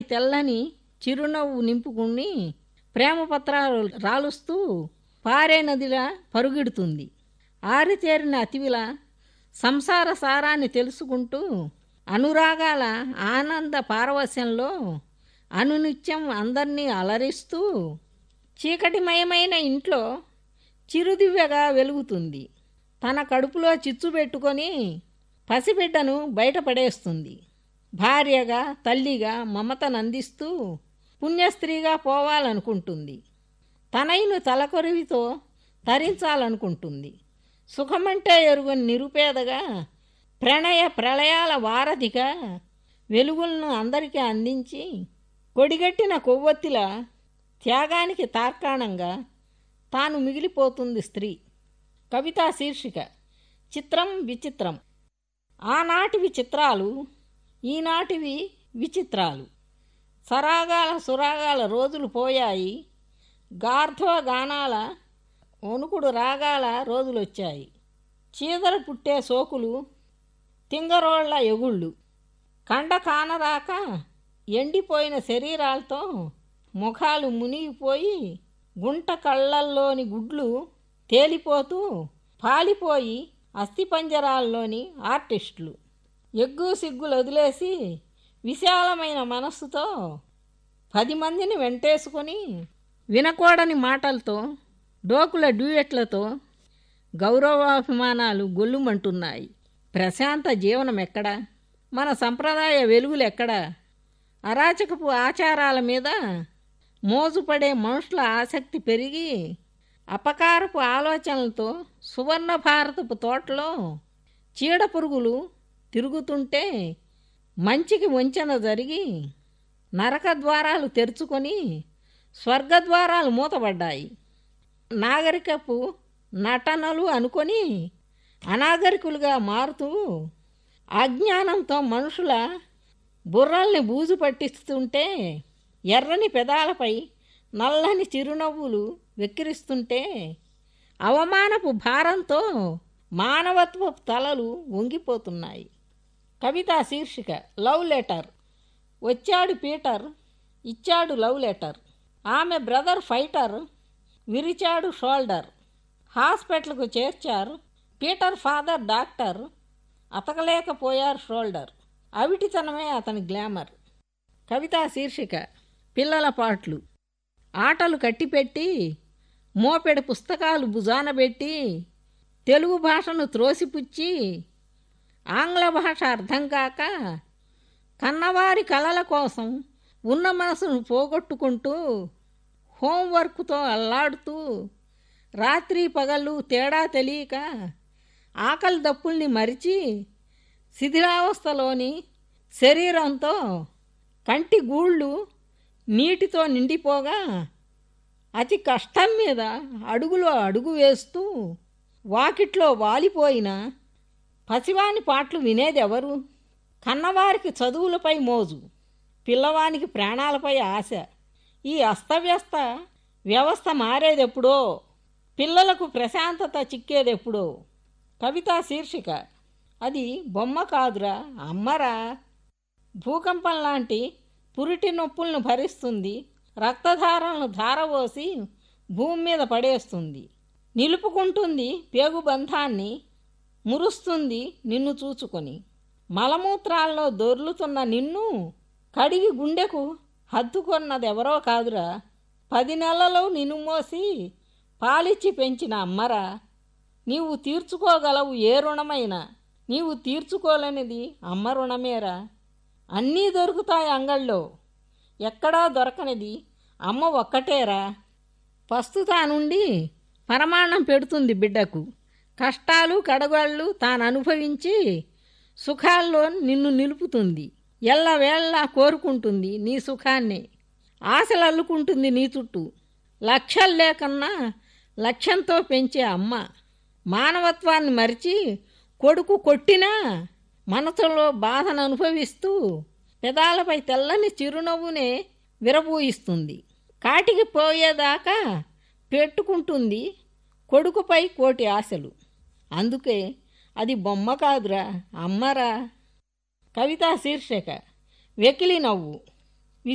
తెల్లని చిరునవ్వు నింపుకుని ప్రేమ పత్రాలు రాలుస్తూ పారే నదిలా పరుగెడుతుంది ఆరితేరిన అతివిలా సంసార సారాన్ని తెలుసుకుంటూ అనురాగాల ఆనంద పారవస్యంలో అనునిత్యం అందర్నీ అలరిస్తూ చీకటిమయమైన ఇంట్లో చిరుదివ్యగా వెలుగుతుంది తన కడుపులో చిచ్చు పెట్టుకొని పసిబిడ్డను బయటపడేస్తుంది భార్యగా తల్లిగా మమతనందిస్తూ పుణ్యస్త్రీగా పోవాలనుకుంటుంది తనయును తలకొరివితో తరించాలనుకుంటుంది సుఖమంటే ఎరుగని నిరుపేదగా ప్రణయ ప్రళయాల వారధిగా వెలుగులను అందరికీ అందించి కొడిగట్టిన కొవ్వొత్తిల త్యాగానికి తార్కాణంగా తాను మిగిలిపోతుంది స్త్రీ కవితా శీర్షిక చిత్రం విచిత్రం ఆనాటివి చిత్రాలు ఈనాటివి విచిత్రాలు సరాగాల సురాగాల రోజులు పోయాయి గార్ధవ గానాల వణుకుడు రాగాల రోజులొచ్చాయి చీదలు పుట్టే సోకులు తింగరోళ్ల ఎగుళ్ళు కండ కానరాక ఎండిపోయిన శరీరాలతో ముఖాలు మునిగిపోయి గుంట కళ్ళల్లోని గుడ్లు తేలిపోతూ పాలిపోయి అస్థిపంజరాల్లోని ఆర్టిస్టులు ఎగ్గు సిగ్గులు వదిలేసి విశాలమైన మనస్సుతో పది మందిని వెంటేసుకొని వినకూడని మాటలతో డోకుల డ్యూయెట్లతో గౌరవాభిమానాలు గొల్లుమంటున్నాయి ప్రశాంత జీవనం ఎక్కడా మన సంప్రదాయ వెలుగులు ఎక్కడా అరాచకపు ఆచారాల మీద మోజుపడే మనుషుల ఆసక్తి పెరిగి అపకారపు ఆలోచనలతో సువర్ణ భారతపు తోటలో చీడ పురుగులు తిరుగుతుంటే మంచికి వంచన జరిగి నరక ద్వారాలు తెరుచుకొని స్వర్గద్వారాలు మూతబడ్డాయి నాగరికపు నటనలు అనుకొని అనాగరికులుగా మారుతూ అజ్ఞానంతో మనుషుల బుర్రల్ని బూజు పట్టిస్తుంటే ఎర్రని పెదాలపై నల్లని చిరునవ్వులు వెక్కిరిస్తుంటే అవమానపు భారంతో మానవత్వపు తలలు వంగిపోతున్నాయి కవితా శీర్షిక లవ్ లెటర్ వచ్చాడు పీటర్ ఇచ్చాడు లవ్ లెటర్ ఆమె బ్రదర్ ఫైటర్ విరిచాడు షోల్డర్ హాస్పిటల్కు చేర్చారు పీటర్ ఫాదర్ డాక్టర్ అతకలేకపోయారు షోల్డర్ అవిటితనమే అతని గ్లామర్ కవితా శీర్షిక పిల్లల పాటలు ఆటలు కట్టిపెట్టి మోపెడు పుస్తకాలు భుజాన పెట్టి తెలుగు భాషను త్రోసిపుచ్చి ఆంగ్ల భాష అర్థం కాక కన్నవారి కలల కోసం ఉన్న మనసును పోగొట్టుకుంటూ హోంవర్క్తో అల్లాడుతూ రాత్రి పగళ్ళు తేడా తెలియక ఆకలి దప్పుల్ని మరిచి శిథిలావస్థలోని శరీరంతో కంటి గూళ్ళు నీటితో నిండిపోగా అతి కష్టం మీద అడుగులో అడుగు వేస్తూ వాకిట్లో వాలిపోయిన పసివాని పాటలు వినేదెవరు కన్నవారికి చదువులపై మోజు పిల్లవానికి ప్రాణాలపై ఆశ ఈ అస్తవ్యస్త వ్యవస్థ మారేదెప్పుడో పిల్లలకు ప్రశాంతత చిక్కేదెప్పుడో కవితా శీర్షిక అది బొమ్మ కాదురా అమ్మరా భూకంపం లాంటి పురిటి నొప్పులను భరిస్తుంది రక్తధారలను ధారపోసి భూమి మీద పడేస్తుంది నిలుపుకుంటుంది పేగుబంధాన్ని మురుస్తుంది నిన్ను చూచుకొని మలమూత్రాల్లో దొర్లుతున్న నిన్ను కడిగి గుండెకు హత్తుకొన్నదెవరో కాదురా పది నెలలు నిన్ను మోసి పాలిచ్చి పెంచిన అమ్మరా నీవు తీర్చుకోగలవు ఏ రుణమైనా నీవు తీర్చుకోలేనిది అమ్మ రుణమేరా అన్నీ దొరుకుతాయి అంగళ్ళో ఎక్కడా దొరకనిది అమ్మ ఒక్కటేరా పస్తుతా నుండి పరమాణం పెడుతుంది బిడ్డకు కష్టాలు కడగాళ్ళు తాను అనుభవించి సుఖాల్లో నిన్ను నిలుపుతుంది ఎల్లవేళ్ళ కోరుకుంటుంది నీ సుఖాన్నే ఆశలు అల్లుకుంటుంది నీ చుట్టూ లక్ష్యాలు లేకన్నా లక్ష్యంతో పెంచే అమ్మ మానవత్వాన్ని మరిచి కొడుకు కొట్టినా మనసులో బాధను అనుభవిస్తూ పెదాలపై తెల్లని చిరునవ్వునే విరబూయిస్తుంది కాటికి పోయేదాకా పెట్టుకుంటుంది కొడుకుపై కోటి ఆశలు అందుకే అది బొమ్మ కాదురా అమ్మరా కవితా శీర్షిక వెకిలి నవ్వు